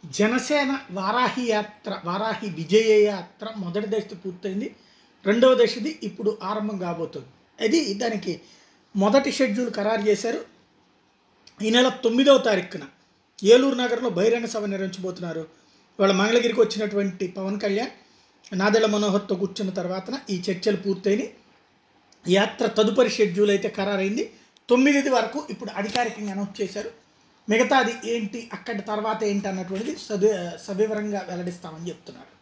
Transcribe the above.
జనసేన వారాహి యాత్ర వారాహి విజయ యాత్ర మొదటి దశ పూర్తయింది రెండవ దశది ఇప్పుడు ఆరంభం కాబోతుంది అది దానికి మొదటి షెడ్యూల్ ఖరారు చేశారు ఈ నెల తొమ్మిదవ తారీఖున ఏలూరు నగరంలో బహిరంగ సభ నిర్వహించబోతున్నారు వాళ్ళ మంగళగిరికి వచ్చినటువంటి పవన్ కళ్యాణ్ నాదెళ్ల మనోహర్తో కూర్చున్న తర్వాత ఈ చర్చలు పూర్తయినాయి యాత్ర తదుపరి షెడ్యూల్ అయితే ఖరారైంది తొమ్మిది వరకు ఇప్పుడు అధికారికంగా అనౌన్స్ చేశారు మిగతాది ఏంటి అక్కడి తర్వాత ఏంటి అన్నటువంటిది సది సవివరంగా వెల్లడిస్తామని చెప్తున్నారు